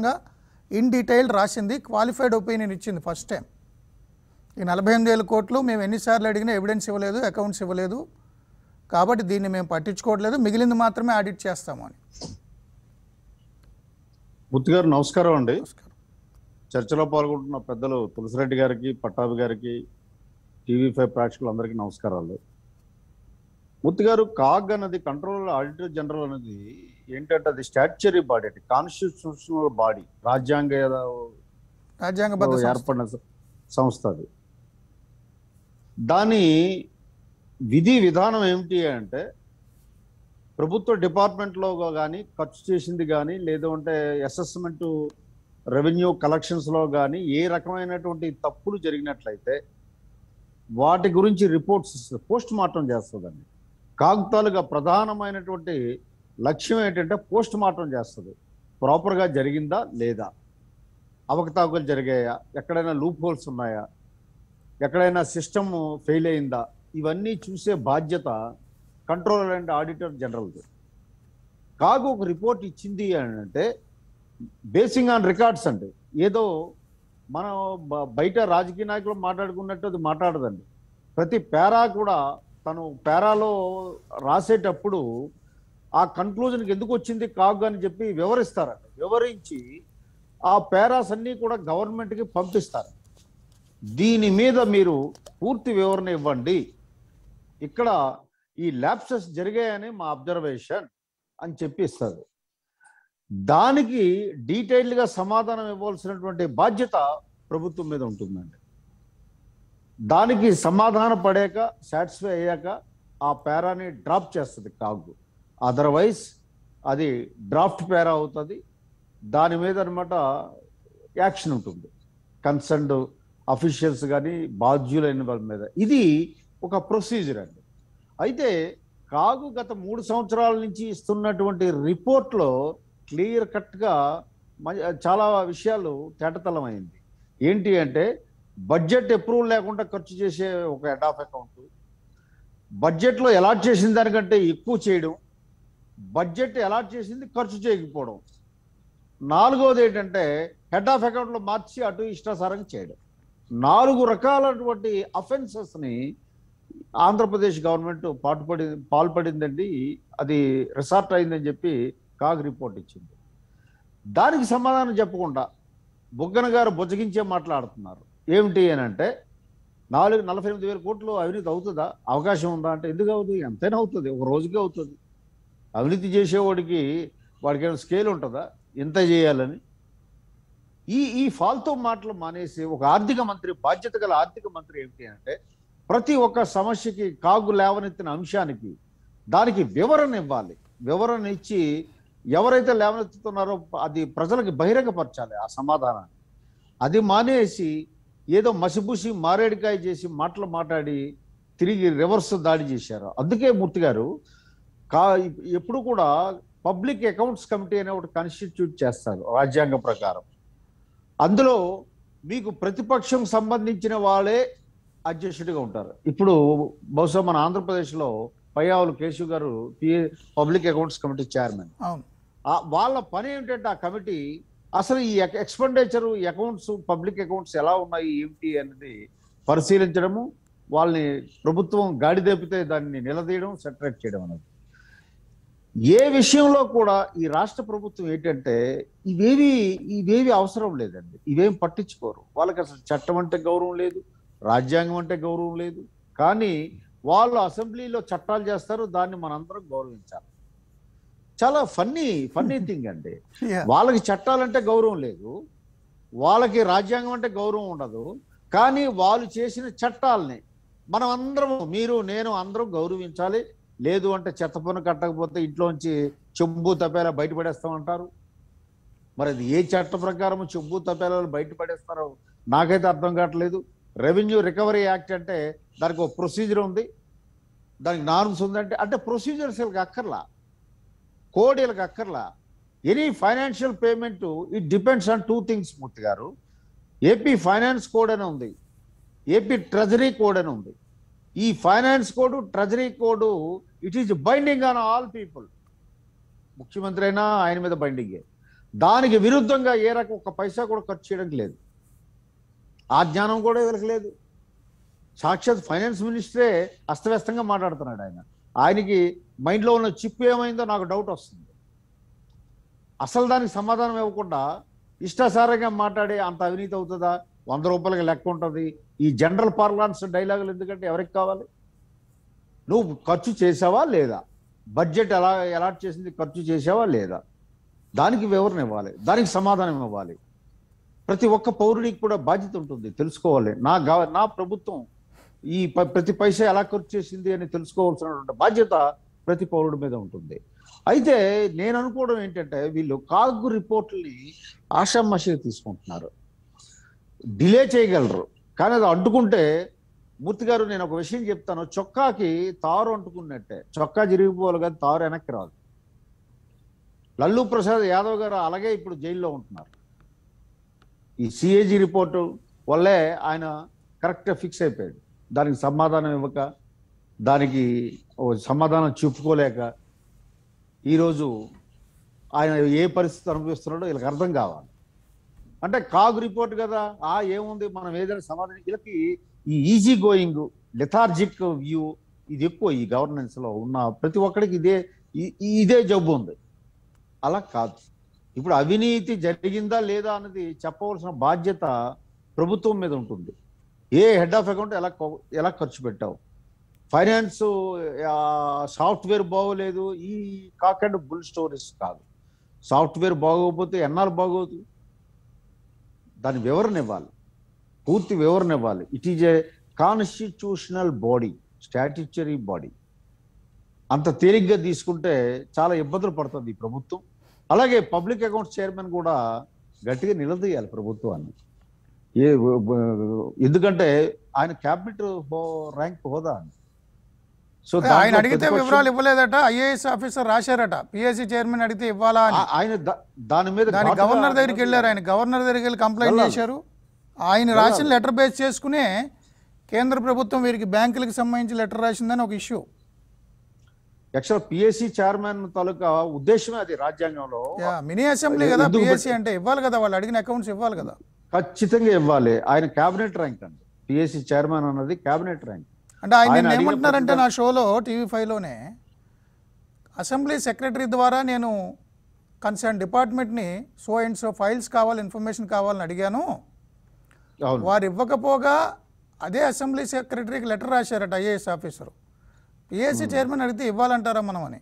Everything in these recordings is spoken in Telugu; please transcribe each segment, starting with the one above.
స్పష్టంగా ఇన్ డీటెయిల్ రాసింది క్వాలిఫైడ్ ఒపీనియన్ ఇచ్చింది ఫస్ట్ టైం ఈ నలభై ఎనిమిది వేల కోట్లు మేము ఎన్నిసార్లు అడిగినా ఎవిడెన్స్ ఇవ్వలేదు అకౌంట్స్ ఇవ్వలేదు కాబట్టి దీన్ని మేము పట్టించుకోవట్లేదు మిగిలింది మాత్రమే ఆడిట్ చేస్తాము అని ముత్తు గారు నమస్కారం అండి నమస్కారం చర్చలో పాల్గొంటున్న పెద్దలు తులసిరెడ్డి గారికి పట్టాభి గారికి టీవీ ఫైవ్ ప్రేక్షకులందరికీ నమస్కారాలు ముత్తు గారు కాగ్ అన్నది కంట్రోల్ ఆడిటర్ జనరల్ అనేది ఏంటంటే అది స్టాట్యురీ బాడీ అంటే కాన్స్టిట్యూషనల్ బాడీ రాజ్యాంగ రాజ్యాంగబద్ధ సంస్థ. ఏర్పడిన స- సంస్థ అది దాని విధి విధానం ఏమిటి అంటే ప్రభుత్వ డిపార్ట్మెంట్లో కానీ ఖర్చు చేసింది కానీ లేదు అంటే అసెస్మెంట్ రెవెన్యూ కలెక్షన్స్లో కానీ ఏ రకమైనటువంటి తప్పులు జరిగినట్లయితే వాటి గురించి రిపోర్ట్స్ పోస్ట్ మార్టం చేస్తుందండి కాగుతాలుగా ప్రధానమైనటువంటి లక్ష్యం ఏంటంటే పోస్ట్ మార్టం చేస్తుంది ప్రాపర్గా జరిగిందా లేదా అవకతవకలు జరిగాయా ఎక్కడైనా లూప్ హోల్స్ ఉన్నాయా ఎక్కడైనా సిస్టమ్ ఫెయిల్ అయిందా ఇవన్నీ చూసే బాధ్యత కంట్రోలర్ అండ్ ఆడిటర్ జనరల్ది కాగు ఒక రిపోర్ట్ ఇచ్చింది అని అంటే బేసింగ్ ఆన్ రికార్డ్స్ అండి ఏదో మనం బ- బయట రాజకీయ నాయకులు మాట్లాడుకున్నట్టు అది మాట్లాడదండి ప్రతి పేరా కూడా తను పేరాలో రాసేటప్పుడు ఆ కన్క్లూజన్కి ఎందుకు వచ్చింది కాగు అని చెప్పి వివరిస్తారండి వివరించి ఆ పేరాస్ అన్నీ కూడా గవర్నమెంట్కి పంపిస్తారు దీని మీద మీరు పూర్తి వివరణ ఇవ్వండి ఇక్కడ ఈ ల్యాప్సెస్ జరిగాయని మా అబ్జర్వేషన్ అని చెప్పి ఇస్తారు దానికి డీటెయిల్డ్గా సమాధానం ఇవ్వాల్సినటువంటి బాధ్యత ప్రభుత్వం మీద ఉంటుందండి దానికి సమాధాన పడాక సాటిస్ఫై అయ్యాక ఆ పేరాని డ్రాప్ చేస్తుంది కాగు అదర్వైజ్ అది డ్రాఫ్ట్ పేరా అవుతుంది దాని మీద అనమాట యాక్షన్ ఉంటుంది కన్సర్న్డ్ అఫీషియల్స్ కానీ బాధ్యులైన వాళ్ళ మీద ఇది ఒక ప్రొసీజర్ అండి అయితే కాగు గత మూడు సంవత్సరాల నుంచి ఇస్తున్నటువంటి రిపోర్ట్లో క్లియర్ కట్గా చాలా విషయాలు తేటతలమైంది ఏంటి అంటే బడ్జెట్ అప్రూవల్ లేకుండా ఖర్చు చేసే ఒక హెడ్ ఆఫ్ అకౌంట్ బడ్జెట్లో అలాట్ చేసిన దానికంటే ఎక్కువ చేయడం బడ్జెట్ అలాట్ చేసింది ఖర్చు చేయకపోవడం నాలుగవది ఏంటంటే హెడ్ ఆఫ్ అకౌంట్లో మార్చి అటు ఇష్టాసారంగా చేయడం నాలుగు రకాలటువంటి అఫెన్సెస్ని ఆంధ్రప్రదేశ్ గవర్నమెంట్ పాటుపడి పాల్పడిందండి అది రిసార్ట్ అయిందని చెప్పి కాగ్ రిపోర్ట్ ఇచ్చింది దానికి సమాధానం చెప్పకుండా బుగ్గన గారు బుజ్జగించే మాట్లాడుతున్నారు ఏమిటి అని అంటే నాలుగు నలభై ఎనిమిది వేల కోట్లు అవినీతి అవుతుందా అవకాశం ఉందా అంటే ఎందుకు అవుతుంది ఎంతైనా అవుతుంది ఒక రోజుకే అవుతుంది అవినీతి చేసేవాడికి వాడికి ఏమైనా స్కేల్ ఉంటుందా ఎంత చేయాలని ఈ ఈ ఫాల్తూ మాటలు మానేసి ఒక ఆర్థిక మంత్రి బాధ్యత గల ఆర్థిక మంత్రి ఏమిటి అంటే ప్రతి ఒక్క సమస్యకి కాగు లేవనెత్తిన అంశానికి దానికి వివరణ ఇవ్వాలి వివరణ ఇచ్చి ఎవరైతే లేవనెత్తుతున్నారో అది ప్రజలకు బహిరంగపరచాలి ఆ సమాధానాన్ని అది మానేసి ఏదో మసిబూసి మారేడికాయ చేసి మాటలు మాట్లాడి తిరిగి రివర్స్ దాడి చేశారు అందుకే మూర్తి గారు కా ఎప్పుడు కూడా పబ్లిక్ అకౌంట్స్ కమిటీ అనే ఒకటి కాన్స్టిట్యూట్ చేస్తారు రాజ్యాంగం ప్రకారం అందులో మీకు ప్రతిపక్షం సంబంధించిన వాళ్ళే అధ్యక్షుడిగా ఉంటారు ఇప్పుడు బహుశా మన ఆంధ్రప్రదేశ్లో పయ్యావులు కేశవ్ గారు పబ్లిక్ అకౌంట్స్ కమిటీ చైర్మన్ అవును ఆ వాళ్ళ పని ఏంటంటే ఆ కమిటీ అసలు ఈ ఎక్స్పెండిచర్ అకౌంట్స్ పబ్లిక్ అకౌంట్స్ ఎలా ఉన్నాయి ఏమిటి అనేది పరిశీలించడము వాళ్ళని ప్రభుత్వం గాడి తెప్పితే దాన్ని నిలదీయడం సెటరేట్ చేయడం అనేది ఏ విషయంలో కూడా ఈ రాష్ట్ర ప్రభుత్వం ఏంటంటే ఇవేవి ఇవేవి అవసరం లేదండి ఇవేం పట్టించుకోరు వాళ్ళకి అసలు చట్టం అంటే గౌరవం లేదు రాజ్యాంగం అంటే గౌరవం లేదు కానీ వాళ్ళు అసెంబ్లీలో చట్టాలు చేస్తారు దాన్ని మనందరం గౌరవించాలి చాలా ఫన్నీ ఫన్నీ థింగ్ అండి Yeah. వాళ్ళకి చట్టాలంటే గౌరవం లేదు వాళ్ళకి రాజ్యాంగం అంటే గౌరవం ఉండదు కానీ వాళ్ళు చేసిన చట్టాలని మనం అందరం మీరు నేను అందరం గౌరవించాలి లేదు అంటే చెత్త పన్ను కట్టకపోతే ఇంట్లోంచి చెంబు తపేలా బయటపడేస్తామంటారు మరి అది ఏ చట్ట ప్రకారం చెంబు తపేలాలు బయటపడేస్తారో నాకైతే అర్థం కావట్లేదు రెవెన్యూ రికవరీ యాక్ట్ అంటే దానికి ఒక ప్రొసీజర్ ఉంది దానికి నార్మ్స్ ఉందంటే అంటే ప్రొసీజర్స్ వీళ్ళకి అక్కర్లా కోడ్ వీళ్ళకి అక్కర్లా any financial payment it depends on two things Murthy గారు ఏపీ ఫైనాన్స్ కోడ్ అని ఉంది ఏపీ ట్రెజరీ కోడ్ అని ఉంది ఈ finance code treasury code it is binding on all people ముఖ్యమంత్రి అయినా ఆయన మీద బైండింగే దానికి విరుద్ధంగా ఏ రకం ఒక పైసా కూడా ఖర్చు చేయడం లేదు ఆ జ్ఞానం కూడా వీళ్ళకి లేదు సాక్షాత్ ఫైనాన్స్ మినిస్టరే అస్తవ్యస్తంగా మాట్లాడుతున్నాడు ఆయన ఆయనకి మైండ్లో ఉన్న చిప్ ఏమైందో నాకు డౌట్ వస్తుంది అసలు దానికి సమాధానం ఇవ్వకుండా ఇష్టాసారంగా మాట్లాడి అంత అవినీతి అవుతుందా వంద రూపాయలకి లెక్క ఉంటుంది ఈ జనరల్ పార్లాన్స్ డైలాగులు ఎందుకంటే ఎవరికి కావాలి నువ్వు ఖర్చు చేసావా లేదా బడ్జెట్ ఎలా అలాట్ చేసింది ఖర్చు చేసావా లేదా దానికి వివరణ ఇవ్వాలి దానికి సమాధానం ఇవ్వాలి ప్రతి ఒక్క పౌరుడికి కూడా బాధ్యత ఉంటుంది తెలుసుకోవాలి నా గవ- నా ప్రభుత్వం ఈ ప- ప్రతి పైసా ఎలా ఖర్చు చేసింది అని తెలుసుకోవాల్సినటువంటి బాధ్యత ప్రతి పౌరుడి మీద ఉంటుంది అయితే నేను అనుకోవడం ఏంటంటే వీళ్ళు కాగు రిపోర్ట్ని ఆషామాషిగా తీసుకుంటున్నారు డిలే చేయగలరు కానీ అది అడ్డుకుంటే మూర్తి గారు నేను ఒక విషయం చెప్తాను చొక్కాకి తారు అంటుకున్నట్టే చొక్కా జరిగిపోవాలి కానీ తారు వెనక్కి రాదు లల్లు ప్రసాద్ యాదవ్ గారు అలాగే ఇప్పుడు జైల్లో ఉంటున్నారు ఈ సిఏజీ రిపోర్టు వల్లే ఆయన కరెక్ట్గా ఫిక్స్ అయిపోయాడు దానికి సమాధానం ఇవ్వక దానికి ఓ సమాధానం చెప్పుకోలేక ఈరోజు ఆయన ఏ పరిస్థితి అనుభవిస్తున్నాడో వీళ్ళకి అర్థం కావాలి అంటే కాగ్ రిపోర్ట్ కదా ఆ ఏముంది మనం ఏదైనా సమాధానం వీళ్ళకి ఈ ఈజీ గోయింగ్ లెథార్జిక్ వ్యూ ఇది ఎక్కువ ఈ గవర్నెన్స్ లో ఉన్న ప్రతి ఒక్కడికి ఇదే ఈ- ఈ- ఇదే జబ్బు ఉంది అలా కాదు ఇప్పుడు అవినీతి జరిగిందా లేదా అన్నది చెప్పవలసిన బాధ్యత ప్రభుత్వం మీద ఉంటుంది ఏ హెడ్ ఆఫ్ అకౌంట్ ఎలా కొ- ఎలా ఖర్చు పెట్టావు ఫైనాన్స్ సాఫ్ట్వేర్ బాగోలేదు ఈ కాక్ అండ్ బుల్ స్టోరీస్ కాదు సాఫ్ట్వేర్ బాగోకపోతే ఎన్నాళ్ళు బాగోదు దాని వివరణ ఇవ్వాలి పూర్తి వివరణ ఇవ్వాలి it is a constitutional body statutory body అంత తేలిగ్గా తీసుకుంటే చాలా ఇబ్బందులు పడుతుంది ఈ ప్రభుత్వం అలాగే పబ్లిక్ అకౌంట్స్ చైర్మన్ కూడా గట్టిగా నిలదీయాలి ప్రభుత్వాన్ని ఏ ఎందుకంటే ఆయన క్యాబినెట్ ర్యాంక్ హోదా అని సో అదే ఆయన దాంట్లో అడిగితే ప్రతిపక్షం- వివరాలు ఇవ్వలేదట ఐఏఎస్ ఆఫీసర్ రాశారట పిఎస్సి చైర్మన్ అడిగితే ఇవ్వాలా అని ఆ- ఆయన దా- దాని మీద దాని ఘాటుగా గవర్నర్ దగ్గరికి వెళ్ళారు ఆయన గవర్నర్ దగ్గరికి వెళ్ళి కంప్లైంట్ వెళ్ళాలి. చేశారు ఆయన రాసిన లెటర్ బేస్ చేసుకునే కేంద్ర ప్రభుత్వం వీరికి బ్యాంకులకు సంబంధించి లెటర్ రాసిందని ఒక ఇష్యూ యాక్చువల్ పిఎస్సి చైర్మన్ తాలూకా ఉద్దేశమే అది రాజ్యాంగంలో మినీ అసెంబ్లీ కదా ఎందుకు పిఎస్సి అంటే ఇవ్వాలి కదా వాళ్ళు అడిగిన అకౌంట్స్ ఇవ్వాలి కదా ఖచ్చితంగా ఇవ్వాలి ఆయన కేబినెట్ ర్యాంక్ అండి పిఎస్సి చైర్మన్ అన్నది కేబినెట్ ర్యాంక్ అంటే ఆయన ఆయన నిన్న అడిగిన ఏమంటున్నారంటే ప్రతి నా షోలో టీవీ ఫైవ్లోనే అసెంబ్లీ సెక్రటరీ ద్వారా నేను కన్సర్న్ డిపార్ట్మెంట్ని సో అండ్ సో ఫైల్స్ కావాలి ఇన్ఫర్మేషన్ కావాలని అడిగాను అవును వారు ఇవ్వకపోగా అదే అసెంబ్లీ సెక్రటరీకి లెటర్ రాశారట ఐఏఎస్ ఆఫీసరు పిఎస్సి చైర్మన్ అడిగితే ఇవ్వాలంటారా మనం అని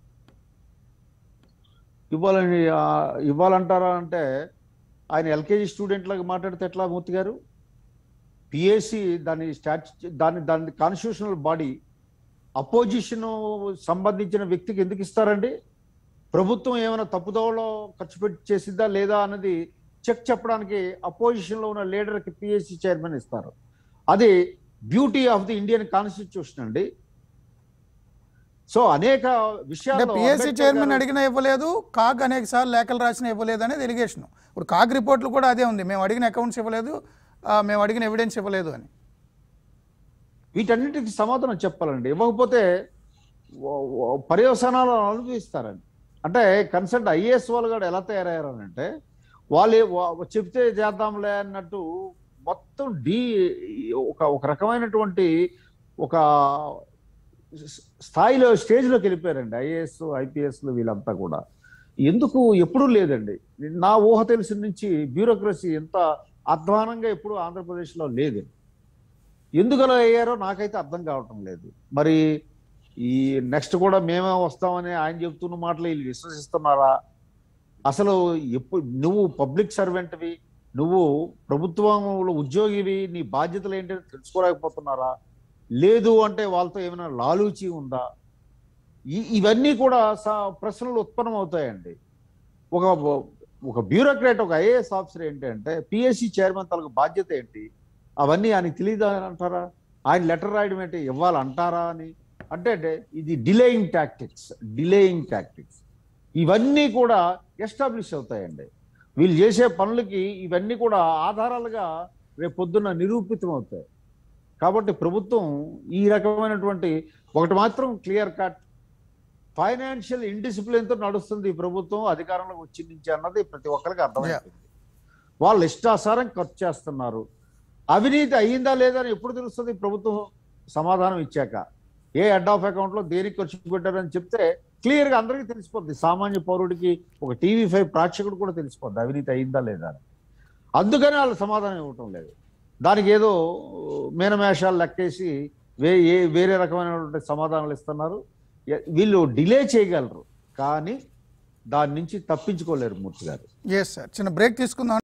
ఇవ్వాలని ఆ, ఇవ్వాలంటారా అంటే ఆయన ఎల్కేజీ స్టూడెంట్ లాగా మాట్లాడితే ఎట్లా మూర్తి గారు పిఎస్సి దాని స్టాట్యూ దాని దాని కాన్స్టిట్యూషనల్ బాడీ అపోజిషన్ సంబంధించిన వ్యక్తికి ఎందుకు ఇస్తారండి ప్రభుత్వం ఏమైనా తప్పుదోవలో ఖర్చు పెట్టి చేసిద్దా లేదా అన్నది చెక్ చెప్పడానికి అపోజిషన్ లో ఉన్న లీడర్కి పిఎస్సి చైర్మన్ ఇస్తారు అది beauty of the Indian constitution అండి సో అనేక అంటే విషయాలు పిఎస్సి చైర్మన్ అడిగినా ఇవ్వలేదు కాగ్ అనేక సార్లు లేఖలు రాసినా ఇవ్వలేదు అనేది ఎలిగేషన్ ఇప్పుడు కాగ్ రిపోర్ట్లు కూడా అదే ఉంది మేము అడిగిన అకౌంట్స్ ఇవ్వలేదు ఆ, మేము అడిగిన ఎవిడెన్స్ ఇవ్వలేదు అని వీటన్నిటికి సమాధానం చెప్పాలండి ఇవ్వకపోతే ఓ- ఓ- పర్యవసానాలు అనుభవిస్తారండి అంటే కన్సల్ట్ ఐఏఎస్ వాళ్ళు కూడా ఎలా తయారయ్యారనంటే వాళ్ళు వా- చెప్తే చేద్దాంలే అన్నట్టు మొత్తం డీ ఒక ఒక రకమైనటువంటి ఒక స్థాయిలో స్టేజ్లోకి వెళ్ళిపోయారండి ఐఏఎస్ ఐపీఎస్లు వీళ్ళంతా కూడా ఎందుకు ఎప్పుడూ లేదండి నా ఊహ తెలిసిన నుంచి బ్యూరోక్రసీ ఎంత అధ్వానంగా ఎప్పుడు ఆంధ్రప్రదేశ్లో లేదు ఎందుకు అలా అయ్యారో నాకైతే అర్థం కావటం లేదు మరి ఈ నెక్స్ట్ కూడా మేమే వస్తామని ఆయన చెప్తున్న మాటలు వీళ్ళు విశ్వసిస్తున్నారా అసలు ఎప్పుడు నువ్వు పబ్లిక్ సర్వెంట్వి నువ్వు ప్రభుత్వంలో ఉద్యోగివి నీ బాధ్యతలు ఏంటని తెలుసుకోలేకపోతున్నారా లేదు అంటే వాళ్ళతో ఏమైనా లాలూచి ఉందా ఈ ఇవన్నీ కూడా స- ప్రశ్నలు ఉత్పన్నం అవుతాయండి ఒక ఒక బ్యూరోక్రాట్ ఒక ఐఏఎస్ ఆఫీసర్ ఏంటంటే పిఎస్సి చైర్మన్ తనకు బాధ్యత ఏంటి అవన్నీ ఆయనకి తెలియదు అంటారా ఆయన లెటర్ రాయడం ఏంటి ఇవ్వాలంటారా అని అంటే అంటే ఇది డిలేయింగ్ టాక్టిక్స్ డిలేయింగ్ టాక్టిక్స్ ఇవన్నీ కూడా ఎస్టాబ్లిష్ అవుతాయండి వీళ్ళు చేసే పనులకి ఇవన్నీ కూడా ఆధారాలుగా రేపు పొద్దున్న నిరూపితం అవుతాయి కాబట్టి ప్రభుత్వం ఈ రకమైనటువంటి ఒకటి మాత్రం క్లియర్ కట్ ఫైనాన్షియల్ ఇండిసిప్లిన్ తో నడుస్తుంది ఈ ప్రభుత్వం అధికారంలోకి వచ్చి నుంచి అన్నది ప్రతి ఒక్కరికి అర్థమైపోయింది వాళ్ళు ఇష్టాసారం ఖర్చు చేస్తున్నారు అవినీతి అయ్యిందా లేదా అని ఎప్పుడు తెలుస్తుంది ప్రభుత్వం సమాధానం ఇచ్చాక ఏ హెడ్ ఆఫ్ అకౌంట్ లో దేనికి ఖర్చు పెట్టారని చెప్తే క్లియర్ గా అందరికీ తెలిసిపోద్ది సామాన్య పౌరుడికి ఒక టీవీ ఫైవ్ ప్రేక్షకుడు కూడా తెలిసిపోద్ది అవినీతి అయిందా లేదా అని అందుకని వాళ్ళు సమాధానం ఇవ్వటం లేదు దానికి ఏదో మీనమేషాలు లెక్కేసి వే ఏ వేరే రకమైనటువంటి సమాధానాలు ఇస్తున్నారు ఎ- వీళ్ళు డిలే చేయగలరు కానీ దాని నుంచి తప్పించుకోలేరు మూర్తి గారు ఎస్ సార్ చిన్న బ్రేక్ తీసుకుందాం